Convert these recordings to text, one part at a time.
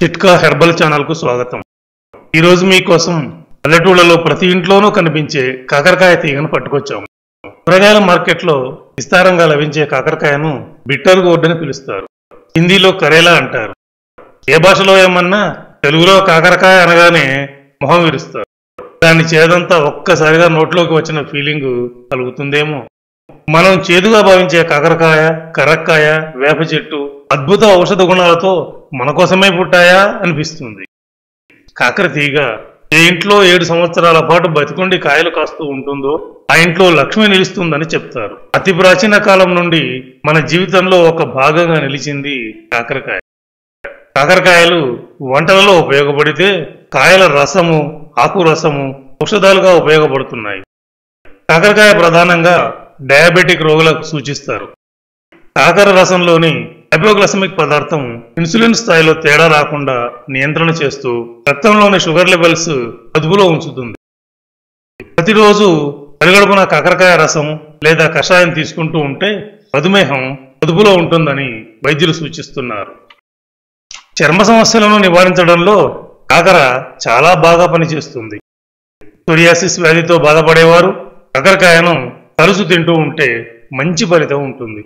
చిట్కా herbal channel కు స్వాగతం ఈరోజు మీకోసం పల్లెటూళ్ళలో ప్రతి ఇంట్లోనూ కనిపించే కాకరకాయ తీగను పట్టుకొచ్చాము కూరగాయల మార్కెట్లో విస్తారంగా లభించే కాకరకాయను బిట్టర్ గోర్డ్ అని పిలుస్తారు హిందీలో కరేలా అంటారు ఏ భాషలో ఏమన్నా తెలుగులో కాకరకాయ అనగానే మొహం విరుస్తారు దాని చేదంతా ఒక్కసారిగా నోట్లోకి వచ్చిన ఫీలింగ్ కలుగుతుందేమో మనం చేదుగా భావించే కాకరకాయ కరక్కాయ వేప చెట్టు అద్భుత ఔషధ గుణాలతో మన కోసమే పుట్టాయా అనిపిస్తుంది కాకర తీగ ఏ ఇంట్లో ఏడు సంవత్సరాల పాటు బతికుండి కాయలు కాస్తూ ఉంటుందో ఆ ఇంట్లో లక్ష్మి నిలుస్తుందని చెప్తారు అతి ప్రాచీన కాలం నుండి మన జీవితంలో ఒక భాగంగా నిలిచింది కాకరకాయ కాకరకాయలు వంటలలో ఉపయోగపడితే కాయల రసము ఆకు రసము ఔషధాలుగా ఉపయోగపడుతున్నాయి కాకరకాయ ప్రధానంగా డయాబెటిక్ రోగులకు సూచిస్తారు కాకర రసంలోని హైపోగ్లసమిక్ పదార్థం ఇన్సులిన్ స్థాయిలో తేడా రాకుండా నియంత్రణ చేస్తూ రక్తంలోని షుగర్ లెవెల్స్ అదుపులో ఉంచుతుంది ప్రతిరోజు పరిగడుపున కాకరకాయ రసం లేదా కషాయం తీసుకుంటూ ఉంటే మధుమేహం అదుపులో ఉంటుందని వైద్యులు సూచిస్తున్నారు చర్మ సమస్యలను నివారించడంలో కాకర చాలా బాగా పనిచేస్తుంది సొరియాసిస్ వ్యాధితో బాధపడేవారు కాకరకాయను తరచు తింటూ ఉంటే మంచి ఫలితం ఉంటుంది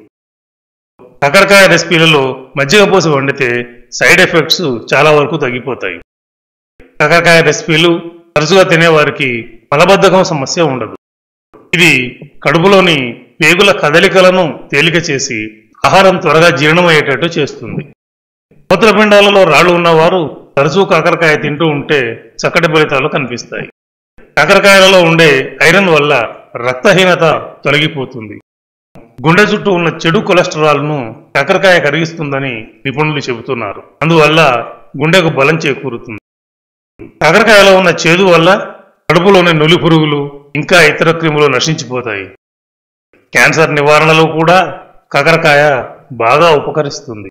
కాకరకాయ రెసిపీలలో మజ్జిగ పోసి వండితే సైడ్ ఎఫెక్ట్స్ చాలా వరకు తగ్గిపోతాయి కాకరకాయ రెసిపీలు తరచుగా తినేవారికి మలబద్ధకం సమస్య ఉండదు ఇది కడుపులోని పేగుల కదలికలను తేలిక చేసి ఆహారం త్వరగా జీర్ణమయ్యేటట్టు చేస్తుంది మూత్రపిండాలలో రాళ్ళు ఉన్నవారు తరచూ కాకరకాయ తింటూ ఉంటే చక్కటి ఫలితాలు కనిపిస్తాయి కాకరకాయలలో ఉండే ఐరన్ వల్ల రక్తహీనత తొలగిపోతుంది గుండె చుట్టూ ఉన్న చెడు కొలెస్ట్రాల్ ను కాకరకాయ కరిగిస్తుందని నిపుణులు చెబుతున్నారు అందువల్ల గుండెకు బలం చేకూరుతుంది కాకరకాయలో ఉన్న చేదు వల్ల కడుపులోని నులి పురుగులు ఇంకా ఇతర క్రిములు నశించిపోతాయి క్యాన్సర్ నివారణలో కూడా కాకరకాయ బాగా ఉపకరిస్తుంది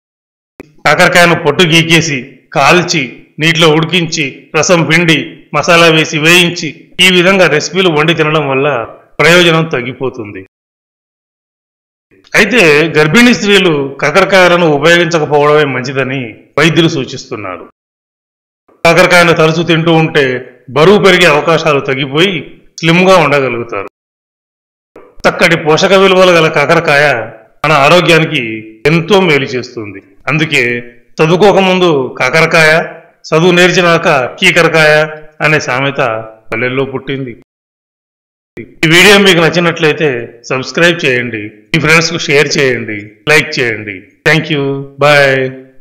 కాకరకాయను పొట్టు గీకేసి కాల్చి నీటిలో ఉడికించి రసం పిండి మసాలా వేసి వేయించి ఈ విధంగా రెసిపీలు వండి తినడం వల్ల ప్రయోజనం తగ్గిపోతుంది అయితే గర్భిణీ స్త్రీలు కాకరకాయలను ఉపయోగించకపోవడమే మంచిదని వైద్యులు సూచిస్తున్నారు కాకరకాయను తరచు తింటూ ఉంటే బరువు పెరిగే అవకాశాలు తగ్గిపోయి స్లిమ్గా ఉండగలుగుతారు చక్కటి పోషక విలువలు గల కాకరకాయ మన ఆరోగ్యానికి ఎంతో మేలు చేస్తుంది అందుకే చదువుకోకముందు కాకరకాయ చదువు నేర్చినాక కీకరకాయ అనే సామెత పల్లెల్లో పుట్టింది ఈ వీడియో మీకు నచ్చినట్లయితే సబ్స్క్రైబ్ చేయండి మీ ఫ్రెండ్స్కు షేర్ చేయండి లైక్ చేయండి థ్యాంక్ యూ బాయ్